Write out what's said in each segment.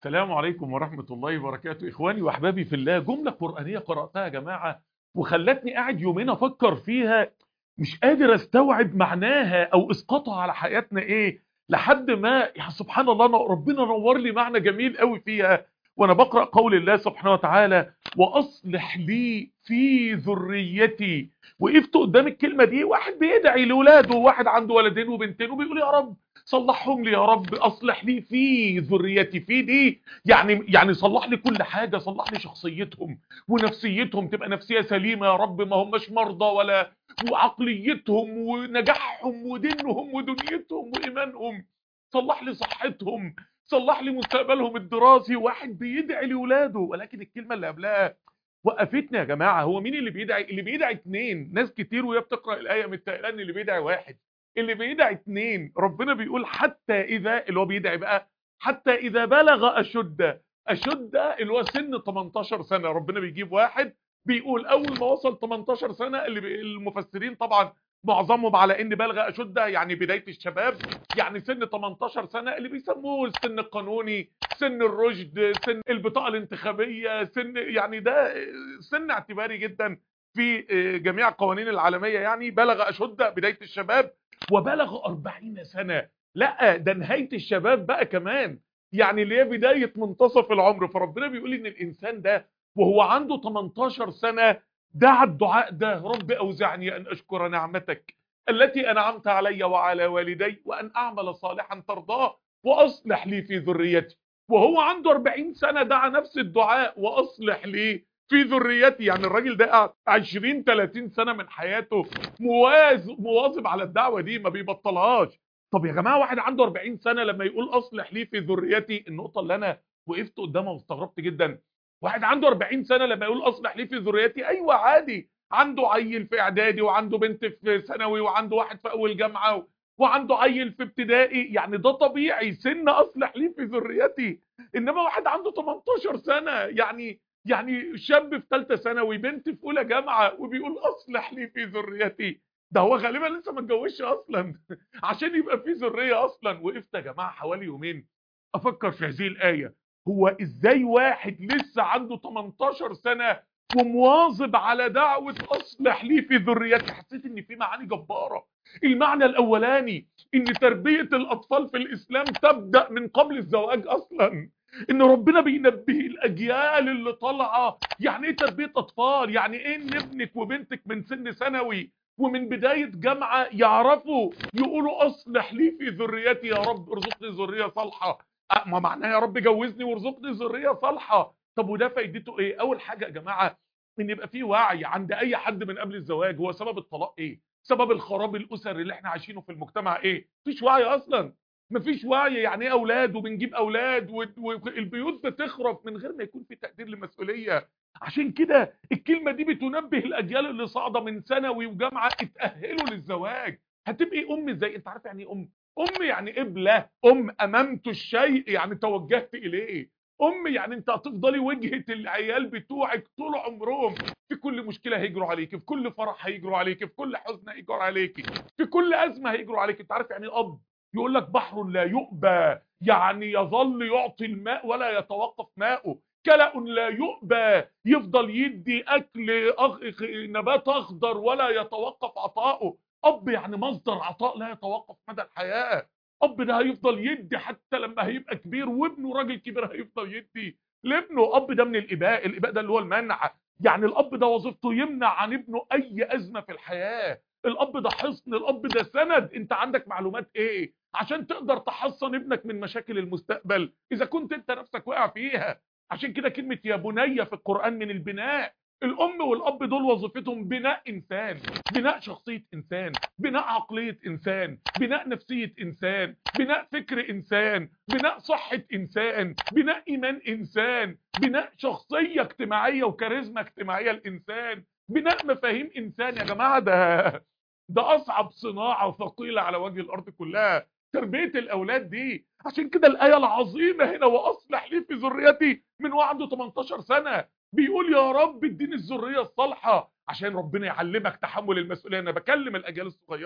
السلام عليكم ورحمة الله وبركاته إخواني وأحبابي في الله جملة قرآنية قرأتها يا جماعة وخلتني قاعد يومين أفكر فيها مش قادر أستوعب معناها أو إسقاطها على حياتنا إيه لحد ما يا سبحان الله أنا ربنا نور لي معنى جميل قوي فيها وأنا بقرأ قول الله سبحانه وتعالى وأصلح لي في ذريتي وقفت قدام الكلمة دي واحد بيدعي لولاده واحد عنده ولدين وبنتين وبيقول يا رب صلحهم لي يا رب اصلح لي في ذريتي في دي يعني يعني صلح لي كل حاجه صلح لي شخصيتهم ونفسيتهم تبقى نفسيه سليمه يا رب ما هماش مرضى ولا وعقليتهم ونجاحهم ودينهم ودنيتهم وايمانهم صلح لي صحتهم صلح لي مستقبلهم الدراسي واحد بيدعي لاولاده ولكن الكلمه اللي قبلها وقفتني يا جماعه هو مين اللي بيدعي اللي بيدعي اتنين ناس كتير وهي بتقرا الايه متقلقه ان اللي بيدعي واحد اللي بيدعي اتنين ربنا بيقول حتى اذا اللي هو بيدعي بقى حتى اذا بلغ اشد اشد اللي هو سن 18 سنه ربنا بيجيب واحد بيقول اول ما وصل 18 سنه اللي بي... المفسرين طبعا معظمهم على ان بلغ اشد يعني بدايه الشباب يعني سن 18 سنه اللي بيسموه السن القانوني سن الرشد سن البطاقه الانتخابيه سن يعني ده سن اعتباري جدا في جميع القوانين العالميه يعني بلغ اشد بدايه الشباب وبلغ 40 سنة لا ده نهاية الشباب بقى كمان يعني اللي هي بداية منتصف العمر فربنا بيقول ان الانسان ده وهو عنده 18 سنة دعا الدعاء ده رب اوزعني ان اشكر نعمتك التي انعمت علي وعلى والدي وان اعمل صالحا ترضاه واصلح لي في ذريتي وهو عنده 40 سنة دعا نفس الدعاء واصلح لي في ذريتي يعني الراجل ده قعد 20 30 سنه من حياته مواز مواظب على الدعوه دي ما بيبطلهاش طب يا جماعه واحد عنده 40 سنه لما يقول اصلح لي في ذريتي النقطه اللي انا وقفت قدامها واستغربت جدا واحد عنده 40 سنه لما يقول اصلح لي في ذريتي ايوه عادي عنده عيل في اعدادي وعنده بنت في ثانوي وعنده واحد في اول جامعه وعنده عيل في ابتدائي يعني ده طبيعي سن اصلح لي في ذريتي انما واحد عنده 18 سنه يعني يعني شاب في ثالثه ثانوي بنت في اولى جامعه وبيقول اصلح لي في ذريتي ده هو غالبا لسه ما اتجوزش اصلا عشان يبقى في ذريه اصلا وقفت يا جماعه حوالي يومين افكر في هذه الايه هو ازاي واحد لسه عنده 18 سنه ومواظب على دعوه اصلح لي في ذريتي حسيت ان في معاني جباره المعنى الاولاني ان تربيه الاطفال في الاسلام تبدا من قبل الزواج اصلا ان ربنا بينبه الاجيال اللي طالعه يعني ايه تربيه اطفال يعني ايه ان ابنك وبنتك من سن ثانوي ومن بدايه جامعه يعرفوا يقولوا اصلح لي في ذريتي يا رب ارزقني ذريه صالحه ما معناها يا رب جوزني وارزقني ذريه صالحه طب وده فايدته ايه اول حاجه يا جماعه ان يبقى في وعي عند اي حد من قبل الزواج هو سبب الطلاق ايه سبب الخراب الاسري اللي احنا عايشينه في المجتمع ايه مفيش وعي اصلا مفيش وعي يعني ايه اولاد وبنجيب اولاد والبيوت بتخرب من غير ما يكون في تقدير لمسؤوليه عشان كده الكلمه دي بتنبه الاجيال اللي صاعده من ثانوي وجامعه اتاهلوا للزواج هتبقي ام ازاي انت عارف يعني ايه ام ام يعني قبله ام اممت الشيء يعني توجهت اليه ام يعني انت هتفضلي وجهه العيال بتوعك طول عمرهم في كل مشكله هيجروا عليكي في كل فرح هيجروا عليكي في كل حزن هيجروا عليكي في كل ازمه هيجروا عليكي انت عارف يعني ايه اب يقول لك بحر لا يؤبى يعني يظل يعطي الماء ولا يتوقف ماؤه كلأ لا يؤبى يفضل يدي اكل أغ... نبات اخضر ولا يتوقف عطاؤه اب يعني مصدر عطاء لا يتوقف مدى الحياه اب ده هيفضل يدي حتى لما هيبقى كبير وابنه راجل كبير هيفضل يدي لابنه اب ده من الاباء الاباء ده اللي هو المنع يعني الاب ده وظيفته يمنع عن ابنه اي ازمه في الحياه الاب ده حصن الاب ده سند انت عندك معلومات ايه عشان تقدر تحصن ابنك من مشاكل المستقبل اذا كنت انت نفسك واقع فيها عشان كده كلمة يا بني في القرآن من البناء الام والاب دول وظيفتهم بناء انسان بناء شخصية انسان بناء عقلية انسان بناء نفسية انسان بناء فكر انسان بناء صحة انسان بناء ايمان انسان بناء شخصية اجتماعية وكاريزما اجتماعية الانسان بناء مفاهيم انسان يا جماعة ده ده اصعب صناعة ثقيلة على وجه الارض كلها تربية الاولاد دي عشان كده الايه العظيمه هنا واصلح لي في ذريتي من وعنده 18 سنه بيقول يا رب اديني الذريه الصالحه عشان ربنا يعلمك تحمل المسؤوليه انا بكلم الاجيال الصغيره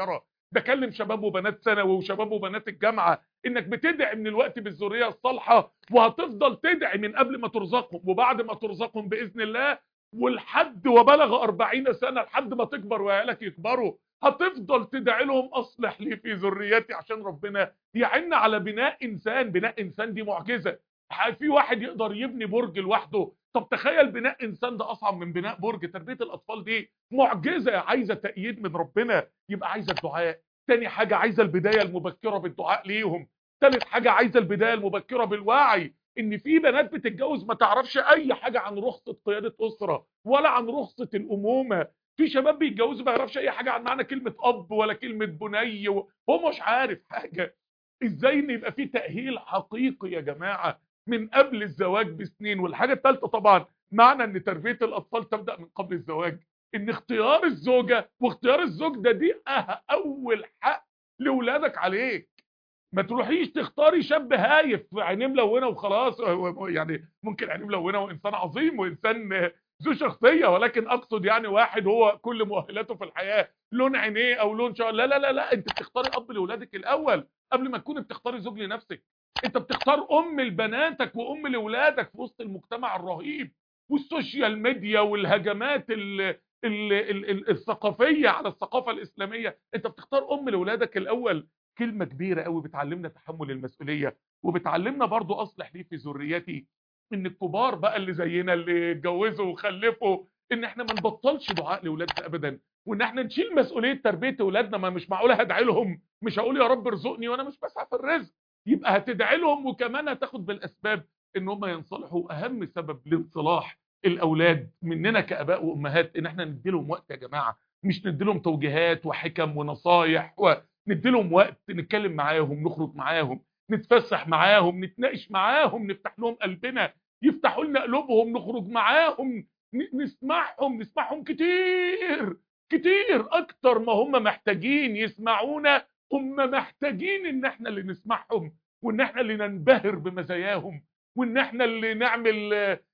بكلم شباب وبنات ثانوي وشباب وبنات الجامعه انك بتدعي من الوقت بالذريه الصالحه وهتفضل تدعي من قبل ما ترزقهم وبعد ما ترزقهم باذن الله والحد وبلغ 40 سنه لحد ما تكبر وعيالك يكبروا هتفضل تدعي لهم اصلح لي في ذريتي عشان ربنا يعن على بناء انسان بناء انسان دي معجزه في واحد يقدر يبني برج لوحده طب تخيل بناء انسان ده اصعب من بناء برج تربيه الاطفال دي معجزه عايزه تأييد من ربنا يبقى عايزه الدعاء تاني حاجه عايزه البدايه المبكره بالدعاء ليهم تالت حاجه عايزه البدايه المبكره بالوعي ان في بنات بتتجوز ما تعرفش اي حاجه عن رخصه قياده اسره ولا عن رخصه الامومه في شباب بيتجوزوا ما يعرفش اي حاجه عن معنى كلمه اب ولا كلمه بني هو مش عارف حاجه ازاي ان يبقى في تاهيل حقيقي يا جماعه من قبل الزواج بسنين والحاجه الثالثه طبعا معنى ان تربيه الاطفال تبدا من قبل الزواج ان اختيار الزوجه واختيار الزوج ده دي اول حق لاولادك عليك ما تروحيش تختاري شاب هايف عينيه ملونه وخلاص يعني ممكن عينيه ملونه وانسان عظيم وانسان ذو شخصيه ولكن اقصد يعني واحد هو كل مؤهلاته في الحياه لون عينيه او لون شعر لا لا لا لا انت بتختاري اب لاولادك الاول قبل ما تكوني بتختاري زوج لنفسك انت بتختار ام لبناتك وام لاولادك في وسط المجتمع الرهيب والسوشيال ميديا والهجمات ال ال ال الثقافيه على الثقافه الاسلاميه انت بتختار ام لاولادك الاول كلمه كبيره قوي بتعلمنا تحمل المسؤوليه وبتعلمنا برضو اصلح لي في ذريتي ان الكبار بقى اللي زينا اللي اتجوزوا وخلفوا ان احنا ما نبطلش دعاء لاولادنا ابدا وان احنا نشيل مسؤوليه تربيه اولادنا ما مش معقوله هدعي لهم مش هقول يا رب ارزقني وانا مش بسعى في الرزق يبقى هتدعي لهم وكمان هتاخد بالاسباب ان هم ينصلحوا اهم سبب لانصلاح الاولاد مننا كاباء وامهات ان احنا ندي لهم وقت يا جماعه مش ندي لهم توجيهات وحكم ونصايح وندي لهم وقت نتكلم معاهم نخرج معاهم نتفسح معاهم نتناقش معاهم نفتح لهم قلبنا يفتحوا لنا قلوبهم نخرج معاهم نسمعهم نسمعهم كتير كتير اكتر ما هم محتاجين يسمعونا هم محتاجين ان احنا اللي نسمعهم وان احنا اللي ننبهر بمزاياهم وان احنا اللي نعمل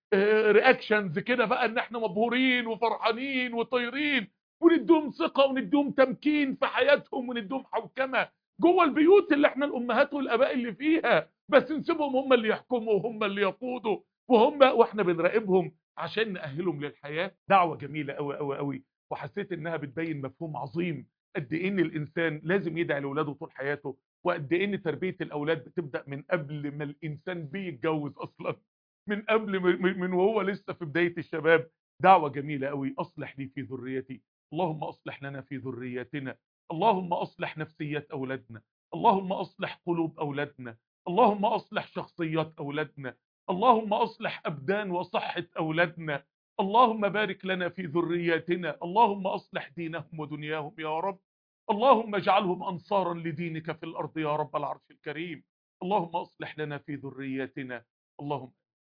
رياكشنز كده بقى ان احنا مبهورين وفرحانين وطايرين ونديهم ثقه ونديهم تمكين في حياتهم ونديهم حوكمه جوه البيوت اللي احنا الامهات والاباء اللي فيها بس نسيبهم هم اللي يحكموا وهم اللي يقودوا وهم واحنا بنراقبهم عشان نأهلهم للحياه دعوه جميله قوي قوي قوي وحسيت انها بتبين مفهوم عظيم قد ايه ان الانسان لازم يدعي لاولاده طول حياته وقد ايه ان تربيه الاولاد بتبدا من قبل ما الانسان بيتجوز اصلا من قبل من وهو لسه في بدايه الشباب دعوه جميله قوي اصلح لي في ذريتي اللهم اصلح لنا في ذريتنا اللهم اصلح نفسيات اولادنا اللهم اصلح قلوب اولادنا اللهم اصلح شخصيات اولادنا اللهم اصلح ابدان وصحه اولادنا اللهم بارك لنا في ذرياتنا اللهم اصلح دينهم ودنياهم يا رب اللهم اجعلهم انصارا لدينك في الارض يا رب العرش الكريم اللهم اصلح لنا في ذرياتنا اللهم